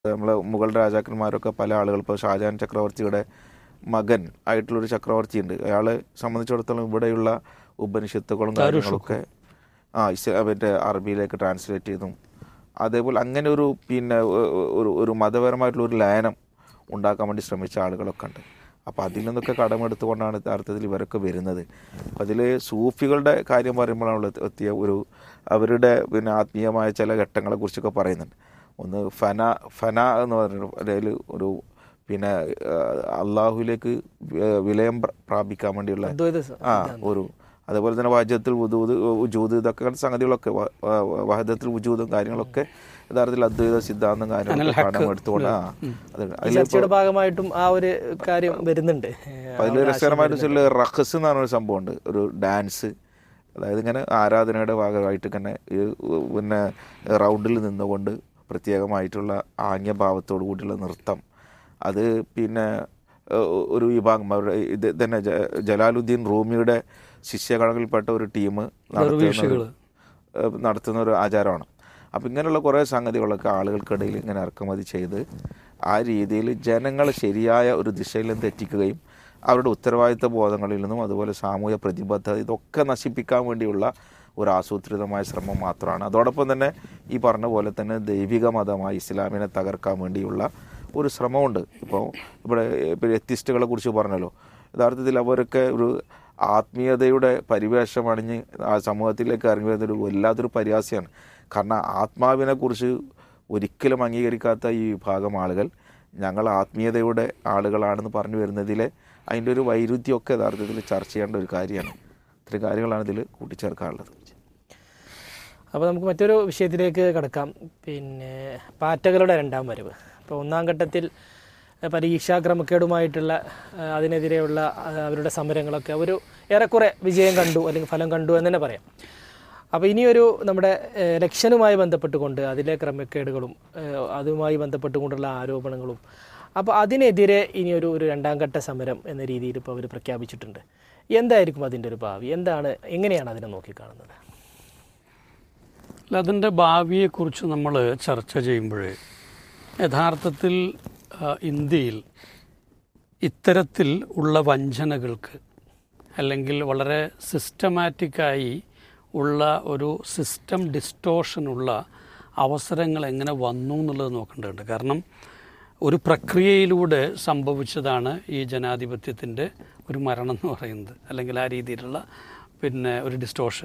നമ്മളെ മുഗൾ രാജാക്കന്മാരൊക്കെ പല ആളുകൾ ഇപ്പോൾ ഷാജഹാൻ ചക്രവർത്തിയുടെ മകൻ ആയിട്ടുള്ളൊരു ചക്രവർത്തി ഉണ്ട് അയാളെ സംബന്ധിച്ചിടത്തോളം ഇവിടെയുള്ള ഉപനിഷത്തുകളും കാര്യങ്ങളൊക്കെ ആ ഇസ്ലാ മറ്റേ അറബിയിലേക്ക് ട്രാൻസ്ലേറ്റ് ചെയ്തും അതേപോലെ അങ്ങനെ ഒരു പിന്നെ ഒ- ഒ- ഒരു ഒരു മതപരമായിട്ടുള്ള ഒരു ലയനം ഉണ്ടാക്കാൻ വേണ്ടി ശ്രമിച്ച ആളുകളൊക്കെ ഉണ്ട് അപ്പോൾ അതിൽ നിന്നൊക്കെ കടമെടുത്തുകൊണ്ടാണ് യഥാർത്ഥത്തിൽ ഇവരൊക്കെ വരുന്നത് അപ്പോൾ അതിൽ സൂഫികളുടെ കാര്യം പറയുമ്പോഴാണ് എത്തിയ ഒരു അവരുടെ പിന്നെ ആത്മീയമായ ചില ഘട്ടങ്ങളെ കുറിച്ചൊക്കെ പറയുന്നുണ്ട് ഒന്ന് ഫന ഫന എന്ന് പറഞ്ഞ അതിൽ ഒരു പിന്നെ ആ, അള്ളാഹുവിലേക്ക് വി- വിലയം പ്ര- പ്രാപിക്കാൻ വേണ്ടിയുള്ള അദ്വൈത സ- ആ ഒരു അതേപോലെ തന്നെ വാജ്യത്തിൽ വുദൂദ് ഉജൂദ് ഇതൊക്കെ അങ്ങനത്തെ സംഗതികളൊക്കെ വ- വ- വഹദത്തിൽ ഉജൂദും കാര്യങ്ങളൊക്കെ യഥാർത്ഥത്തിൽ അദ്വൈത സിദ്ധാന്തം കാര്യങ്ങളൊക്കെ കടം എടുത്തുകൊണ്ട് ആ അത് ഈ അതിൽ ചർച്ചയുടെ ഭാഗമായിട്ടും ആ ഒരു കാര്യം വരുന്നുണ്ട് അപ്പോൾ അതിൽ രസകരമായിട്ട് വെച്ചാൽ റഖസ് എന്ന് പറഞ്ഞൊരു സംഭവമുണ്ട് ഒരു ഡാൻസ് അതായത് ഇങ്ങനെ ആരാധനയുടെ ഭാഗമായിട്ട് ഇങ്ങനെ ഈ പിന്നെ റൗണ്ടിൽ നിന്നുകൊണ്ട് പ്രത്യേകമായിട്ടുള്ള ആംഗ്യഭാവത്തോടു കൂടിയുള്ള നൃത്തം അത് പിന്നെ ഏഹ്, ഒരു വിഭാഗം അവരുടെ ഇത് തന്നെ ജ- ജലാലുദ്ദീൻ റൂമിയുടെ ശിഷ്യഗണങ്ങളിൽപ്പെട്ട ഒരു ടീം നടത്തുന്ന ഒരു- ഏഹ്, നടത്തുന്ന ഒരു ആചാരമാണ് അപ്പം ഇങ്ങനെയുള്ള കുറേ സംഗതികളൊക്കെ ആളുകൾക്കിടയിൽ ഇങ്ങനെ ഇറക്കുമതി ചെയ്ത് ആ രീതിയിൽ ജനങ്ങളെ ശരിയായ ഒരു ദിശയിൽ നിന്ന് തെറ്റിക്കുകയും അവരുടെ ഉത്തരവാദിത്ത ബോധങ്ങളിൽ നിന്നും അതുപോലെ സാമൂഹ്യ പ്രതിബദ്ധത ഇതൊക്കെ നശിപ്പിക്കാൻ വേണ്ടിയുള്ള ഒരു ആസൂത്രിതമായ ശ്രമം മാത്രമാണ് അതോടൊപ്പം തന്നെ ഈ പറഞ്ഞ പോലെ തന്നെ ദൈവിക മതമായി ഇസ്ലാമിനെ തകർക്കാൻ വേണ്ടിയുള്ള ഒരു ശ്രമമുണ്ട് ഇപ്പോൾ ഇവിടെ ഇപ്പോൾ എത്തിസ്റ്റുകളെ കുറിച്ച് പറഞ്ഞല്ലോ യഥാർത്ഥത്തിൽ അവരൊക്കെ ഒരു ആത്മീയതയുടെ പരിവേഷം അണിഞ്ഞ് ആ സമൂഹത്തിലേക്ക് ഇറങ്ങി വരുന്നൊരു വല്ലാത്തൊരു പരിഹാസ്യമാണ് കാരണം ആത്മാവിനെ കുറിച്ച് ഒരിക്കലും അംഗീകരിക്കാത്ത ഈ വിഭാഗം ആളുകൾ ഞങ്ങൾ ആത്മീയതയുടെ ആളുകളാണെന്ന് പറഞ്ഞു വരുന്നതിലെ അതിൻ്റെ ഒരു വൈരുദ്ധ്യമൊക്കെ യഥാർത്ഥത്തിൽ ചർച്ച ചെയ്യേണ്ട ഒരു കാര്യമാണ് ഇത്രയും കാര്യങ്ങളാണ് ഇതിൽ കൂട്ടിച്ചേർക്കാനുള്ളത് അപ്പോൾ നമുക്ക് മറ്റൊരു വിഷയത്തിലേക്ക് കടക്കാം പിന്നെ പാറ്റകളുടെ രണ്ടാം വരവ് അപ്പോൾ ഒന്നാം ഘട്ടത്തിൽ അഹ് പരീക്ഷാ ക്രമക്കേടുമായിട്ടുള്ള അഹ് അതിനെതിരെയുള്ള അഹ് അവരുടെ സമരങ്ങളൊക്കെ ഒരു ഏറെക്കുറെ വിജയം കണ്ടു അല്ലെങ്കിൽ ഫലം കണ്ടു എന്ന് തന്നെ പറയാം അപ്പോൾ ഇനിയൊരു നമ്മുടെ ഏഹ്, ഇലക്ഷനുമായി ബന്ധപ്പെട്ടുകൊണ്ട് അതിലെ ക്രമക്കേടുകളും ഏഹ്, അതുമായി ബന്ധപ്പെട്ടുകൊണ്ടുള്ള ആരോപണങ്ങളും അപ്പോൾ അതിനെതിരെ ഇനിയൊരു ഒരു രണ്ടാം ഘട്ട സമരം എന്ന രീതിയിൽ ഇപ്പോൾ അവർ പ്രഖ്യാപിച്ചിട്ടുണ്ട് എന്തായിരിക്കും അതിൻ്റെ ഒരു ഭാവി എന്താണ് എങ്ങനെയാണ് അതിനെ നോക്കിക്കാണുന്നത് അല്ല അതിൻ്റെ ഭാവിയെക്കുറിച്ച് നമ്മൾ ചർച്ച ചെയ്യുമ്പോൾ യഥാർത്ഥത്തിൽ ആ, ഇന്ത്യയിൽ ഇത്തരത്തിൽ ഉള്ള വഞ്ചനകൾക്ക് അല്ലെങ്കിൽ വളരെ സിസ്റ്റമാറ്റിക്കായി ഉള്ള ഒരു സിസ്റ്റം ഡിസ്റ്റോഷനുള്ള അവസരങ്ങൾ എങ്ങനെ വന്നു എന്നുള്ളത് നോക്കേണ്ടതുണ്ട് കാരണം ഒരു പ്രക്രിയയിലൂടെ സംഭവിച്ചതാണ് ഈ ജനാധിപത്യത്തിൻ്റെ ഒരു മരണം എന്ന് പറയുന്നത് അല്ലെങ്കിൽ ആ രീതിയിലുള്ള പിന്നെ ഒരു ഡിസ്റ്റോഷൻ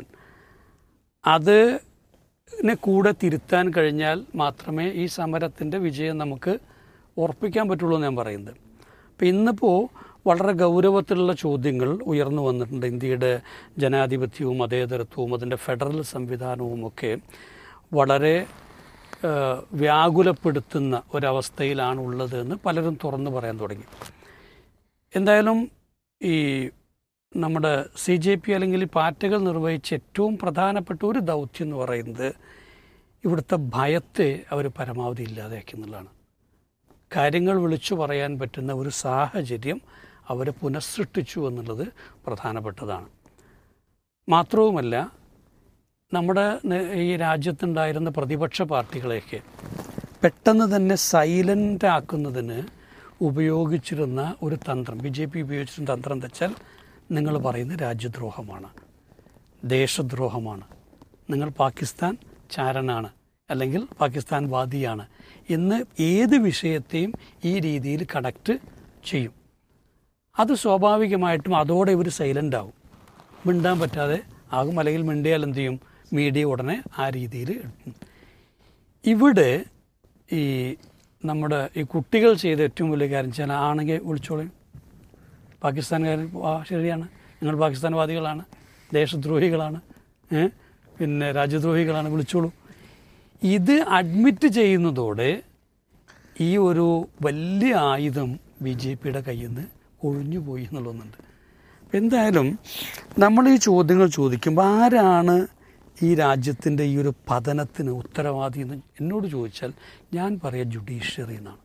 അത് നെ കൂടെ തിരുത്താൻ കഴിഞ്ഞാൽ മാത്രമേ ഈ സമരത്തിൻ്റെ വിജയം നമുക്ക് ഉറപ്പിക്കാൻ പറ്റുള്ളൂ എന്ന് ഞാൻ പറയുന്നത് അപ്പം ഇന്നിപ്പോൾ വളരെ ഗൗരവത്തിലുള്ള ചോദ്യങ്ങൾ ഉയർന്നു വന്നിട്ടുണ്ട് ഇന്ത്യയുടെ ജനാധിപത്യവും മതേതരത്വവും അതിൻ്റെ ഫെഡറൽ സംവിധാനവും ഒക്കെ വളരെ ആ, വ്യാകുലപ്പെടുത്തുന്ന ഒരവസ്ഥയിലാണ് ഉള്ളത് എന്ന് പലരും തുറന്നു പറയാൻ തുടങ്ങി എന്തായാലും ഈ നമ്മുടെ സി ജെ പി അല്ലെങ്കിൽ ഈ പാർട്ടികൾ നിർവഹിച്ച ഏറ്റവും പ്രധാനപ്പെട്ട ഒരു ദൗത്യം എന്ന് പറയുന്നത് ഇവിടുത്തെ ഭയത്തെ അവർ പരമാവധി ഇല്ലാതാക്കി എന്നുള്ളതാണ് കാര്യങ്ങൾ വിളിച്ചു പറയാൻ പറ്റുന്ന ഒരു സാഹചര്യം അവർ പുനഃസൃഷ്ടിച്ചു എന്നുള്ളത് പ്രധാനപ്പെട്ടതാണ് മാത്രവുമല്ല നമ്മുടെ ന- ഈ രാജ്യത്തുണ്ടായിരുന്ന പ്രതിപക്ഷ പാർട്ടികളെയൊക്കെ പെട്ടെന്ന് തന്നെ സൈലൻ്റ് ആക്കുന്നതിന് ഉപയോഗിച്ചിരുന്ന ഒരു തന്ത്രം ബി ജെ പി ഉപയോഗിച്ചിരുന്ന തന്ത്രം എന്താ വെച്ചാൽ നിങ്ങൾ പറയുന്നത് രാജ്യദ്രോഹമാണ് ദേശദ്രോഹമാണ് നിങ്ങൾ പാകിസ്ഥാൻ ചാരനാണ് അല്ലെങ്കിൽ പാകിസ്ഥാൻ വാദിയാണ് എന്ന് ഏത് വിഷയത്തെയും ഈ രീതിയിൽ കണക്ട് ചെയ്യും അത് സ്വാഭാവികമായിട്ടും അതോടെ ഇവർ സൈലൻ്റ് ആവും മിണ്ടാൻ പറ്റാതെ ആകും അല്ലെങ്കിൽ മിണ്ടിയാൽ എന്ത് ചെയ്യും മീഡിയ ഉടനെ ആ രീതിയിൽ എടുക്കും ഇവിടെ ഈ നമ്മുടെ ഈ കുട്ടികൾ ചെയ്ത ഏറ്റവും വലിയ കാര്യം വെച്ചാൽ ആണെങ്കിൽ വിളിച്ചോളയും പാകിസ്ഥാൻകാരൻ ആ ശരിയാണ് നിങ്ങൾ പാകിസ്ഥാൻവാദികളാണ് ദേശദ്രോഹികളാണ് ഏ? പിന്നെ രാജ്യദ്രോഹികളാണ് വിളിച്ചോളൂ ഇത് അഡ്മിറ്റ് ചെയ്യുന്നതോടെ ഈ ഒരു വലിയ ആയുധം ബി ജെ പിയുടെ കയ്യിൽ നിന്ന് ഒഴിഞ്ഞുപോയി എന്നുള്ളതുണ്ട് അപ്പം എന്തായാലും നമ്മൾ ഈ ചോദ്യങ്ങൾ ചോദിക്കുമ്പോൾ ആരാണ് ഈ രാജ്യത്തിൻ്റെ ഈ ഒരു പതനത്തിന് ഉത്തരവാദി എന്ന് എന്നോട് ചോദിച്ചാൽ ഞാൻ പറയാം ജുഡീഷ്യറി എന്നാണ്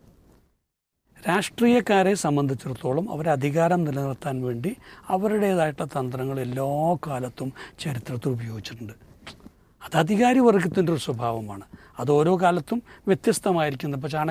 രാഷ്ട്രീയക്കാരെ സംബന്ധിച്ചിടത്തോളം അവർ അധികാരം നിലനിർത്താൻ വേണ്ടി അവരുടേതായിട്ടുള്ള തന്ത്രങ്ങൾ എല്ലാ കാലത്തും ചരിത്രത്തിൽ ഉപയോഗിച്ചിട്ടുണ്ട് അത് അധികാരി വർഗത്തിൻ്റെ ഒരു സ്വഭാവമാണ് അത് ഓരോ കാലത്തും വ്യത്യസ്തമായിരിക്കുന്നു ഇപ്പോൾ